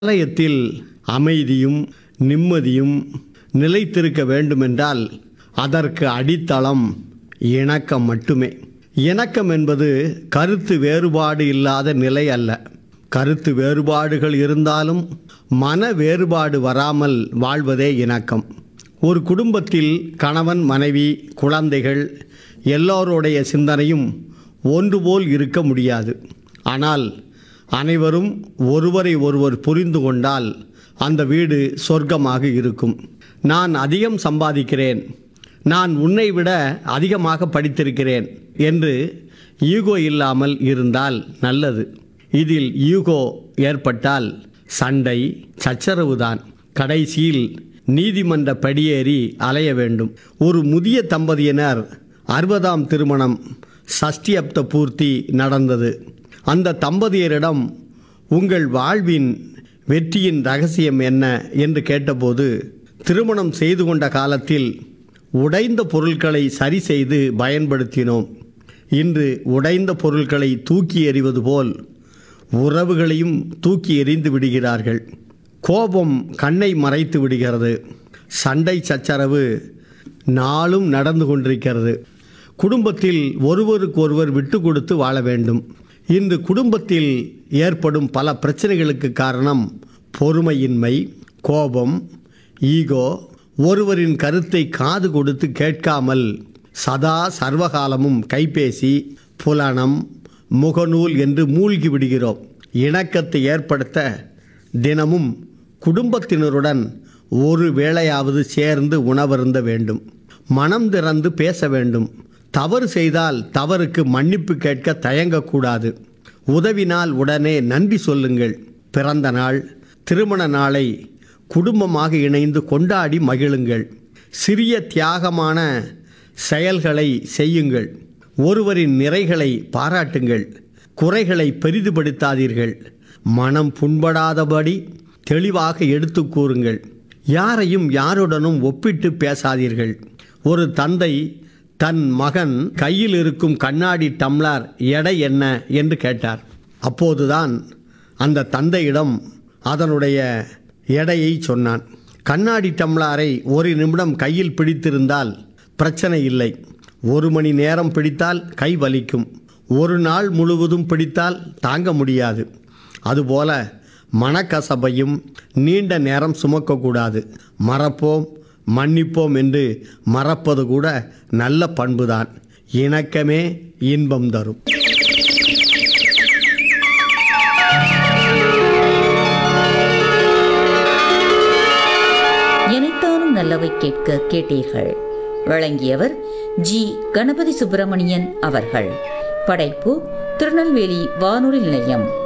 ஆலயத்தில் அமைதியும் நிம்மதியும் நிலைத்திருக்க வேண்டுமென்றால் அதற்கு அடித்தளம் இணக்கம் மட்டுமே இணக்கம் என்பது கருத்து வேறுபாடு இல்லாத நிலை அல்ல கருத்து வேறுபாடுகள் இருந்தாலும் மன வேறுபாடு வராமல் வாழ்வதே இணக்கம் ஒரு குடும்பத்தில் கணவன் மனைவி குழந்தைகள் எல்லோருடைய சிந்தனையும் ஒன்றுபோல் இருக்க முடியாது ஆனால் அனைவரும் ஒருவரை ஒருவர் புரிந்து கொண்டால் அந்த வீடு சொர்க்கமாக இருக்கும் நான் அதிகம் சம்பாதிக்கிறேன் நான் உன்னை விட அதிகமாக படித்திருக்கிறேன் என்று ஈகோ இல்லாமல் இருந்தால் நல்லது இதில் ஈகோ ஏற்பட்டால் சண்டை சச்சரவுதான் கடைசியில் நீதிமன்ற படியேறி அலைய வேண்டும் ஒரு முதிய தம்பதியினர் அறுபதாம் திருமணம் சஷ்டியப்த பூர்த்தி நடந்தது அந்த தம்பதியரிடம் உங்கள் வாழ்வின் வெற்றியின் ரகசியம் என்ன என்று கேட்டபோது திருமணம் செய்து கொண்ட காலத்தில் உடைந்த பொருட்களை சரி செய்து பயன்படுத்தினோம் இன்று உடைந்த பொருட்களை தூக்கி எறிவது போல் உறவுகளையும் தூக்கி எறிந்து விடுகிறார்கள் கோபம் கண்ணை மறைத்து விடுகிறது சண்டை சச்சரவு நாளும் நடந்து கொண்டிருக்கிறது குடும்பத்தில் ஒருவருக்கொருவர் விட்டு கொடுத்து வாழ வேண்டும் இன்று குடும்பத்தில் ஏற்படும் பல பிரச்சனைகளுக்கு காரணம் பொறுமையின்மை கோபம் ஈகோ ஒருவரின் கருத்தை காது கொடுத்து கேட்காமல் சதா சர்வகாலமும் கைபேசி புலனம் முகநூல் என்று மூழ்கி விடுகிறோம் இணக்கத்தை ஏற்படுத்த தினமும் குடும்பத்தினருடன் ஒரு வேளையாவது சேர்ந்து உணவருந்த வேண்டும் மனம் திறந்து பேச வேண்டும் தவறு செய்தால் தவறுக்கு மன்னிப்பு கேட்க தயங்கக்கூடாது உதவினால் உடனே நன்றி சொல்லுங்கள் பிறந்த நாள் திருமண நாளை குடும்பமாக இணைந்து கொண்டாடி மகிழுங்கள் சிறிய தியாகமான செயல்களை செய்யுங்கள் ஒருவரின் நிறைகளை பாராட்டுங்கள் குறைகளை பெரிதுபடுத்தாதீர்கள் மனம் புண்படாதபடி தெளிவாக எடுத்து கூறுங்கள் யாரையும் யாருடனும் ஒப்பிட்டு பேசாதீர்கள் ஒரு தந்தை தன் மகன் கையில் இருக்கும் கண்ணாடி டம்ளர் எடை என்ன என்று கேட்டார் அப்போதுதான் அந்த தந்தையிடம் அதனுடைய எடையை சொன்னான் கண்ணாடி டம்ளாரை ஒரு நிமிடம் கையில் பிடித்திருந்தால் பிரச்சனை இல்லை ஒரு மணி நேரம் பிடித்தால் கை வலிக்கும் ஒரு நாள் முழுவதும் பிடித்தால் தாங்க முடியாது அதுபோல மனக்கசபையும் நீண்ட நேரம் சுமக்கக்கூடாது மறப்போம் மன்னிப்போம் என்று மறப்பது கூட நல்ல பண்புதான் இணக்கமே இன்பம் தரும் எனைத்தானும் நல்லவை கேட்க கேட்டீர்கள் வழங்கியவர் ஜி கணபதி சுப்பிரமணியன் அவர்கள் படைப்பு திருநெல்வேலி வானொலி நிலையம்